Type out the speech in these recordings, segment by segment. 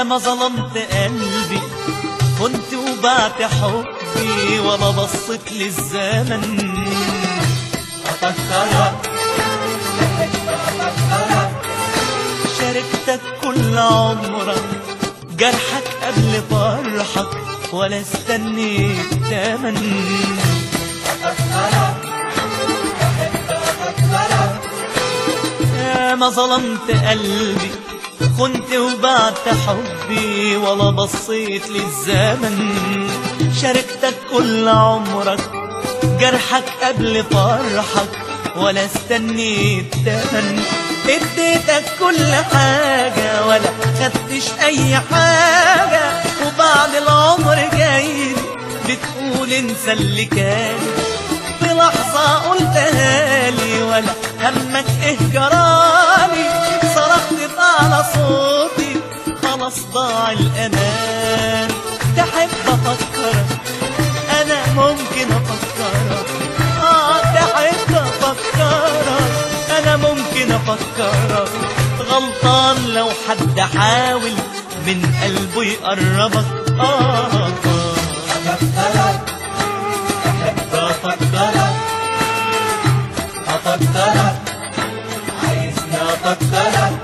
يا ما ظلمت قلبي كنت وبعت حبي ولا بصيت للزمن أفكرك شاركتك كل عمرك جرحك قبل فرحك ولا استنيت تمن يا ما ظلمت قلبي خنت وبعت حبي ولا بصيت للزمن شاركتك كل عمرك جرحك قبل فرحك ولا استنيت تمن اديتك كل حاجة ولا خدتش اي حاجة وبعد العمر جاي بتقول انسى اللي كان في لحظة قلتها لي ولا همك ايه جرالي صرخت على صوتي خلاص ضاع الامان تحب افكرك انا ممكن افكرك اه تحب افكرك انا ممكن افكرك غلطان لو حد حاول من قلبه يقربك اه, آه. أفكرك أفكرك أفكرك عايزني أفكرك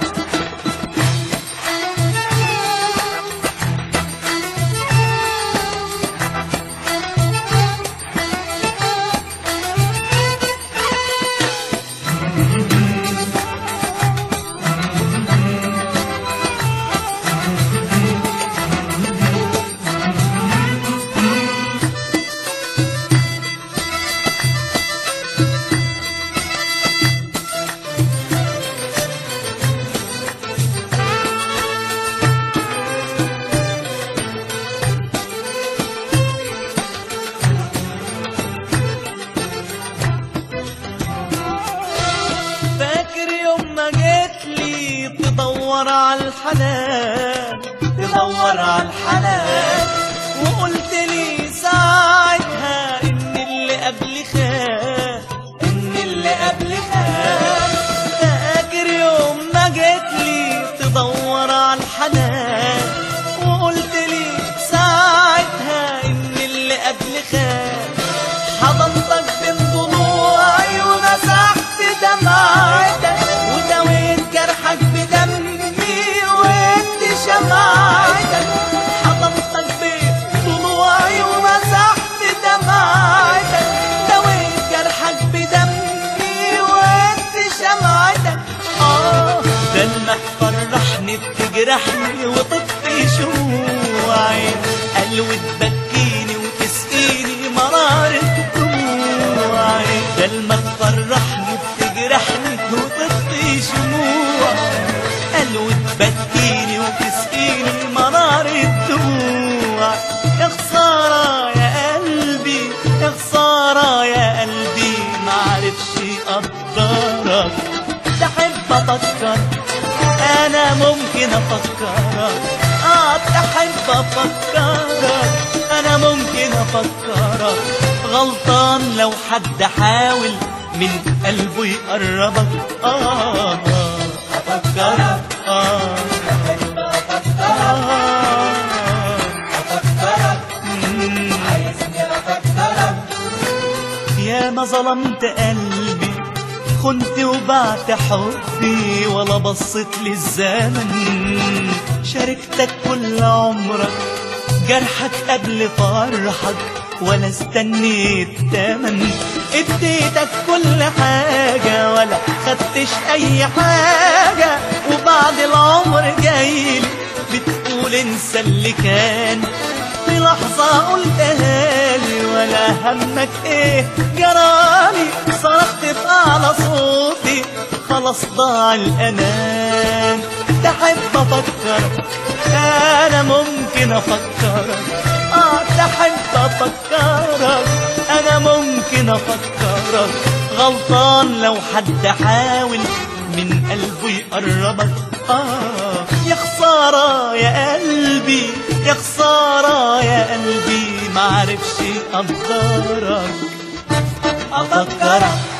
فاكر يوم ما جيت لي تدور على الحنان تدور على الحنان وقلت لي ساعتها ان اللي قبلي خان ان اللي قبلي خان فاكر يوم ما جيت لي تدور على الحنان وقلت لي ساعتها ان اللي قبلي خان حضنتك بين ضلوعي ومسحت دمعتك ودويت جرحك بدمي وانت شمعتك حضنتك بين ضلوعي ومسحت دمعتك دويت جرحك بدمي وانت شمعتك اه دمك فرحني بتجرحني وتطفي شموعي قلوي تبكيني وتسقيني مرارة دموعي دمك فرحني بتجرحني وتطفي شموعي قلوي تبكيني وتسقيني مرارة دموعي يا خسارة يا قلبي يا خسارة يا قلبي معرفش أقدرك تحب أفكر أنا ممكن أفكرك آه تحب أفكرك أنا ممكن أفكرك غلطان لو حد حاول من قلبه يقربك آه آه أفكرك آه آه أفكرك مم. عايزني أفكرك يا ما ظلمت قلبي خنت وبعت حبي ولا بصيت للزمن شاركتك كل عمرك جرحك قبل فرحك ولا استنيت تمن اديتك كل حاجة ولا خدتش اي حاجة وبعد العمر جايلي بتقول انسى اللي كان في لحظة قلتها لي ولا همك ايه جرالي صرخت بأعلى صوتي خلاص ضاع الأمان تحب أفكرك أنا ممكن أفكرك آه تحب أفكرك أنا ممكن أفكرك غلطان لو حد حاول من قلبه يقربك آه يا خسارة يا قلبي يا خسارة يا قلبي معرفش أقدرك أفكرك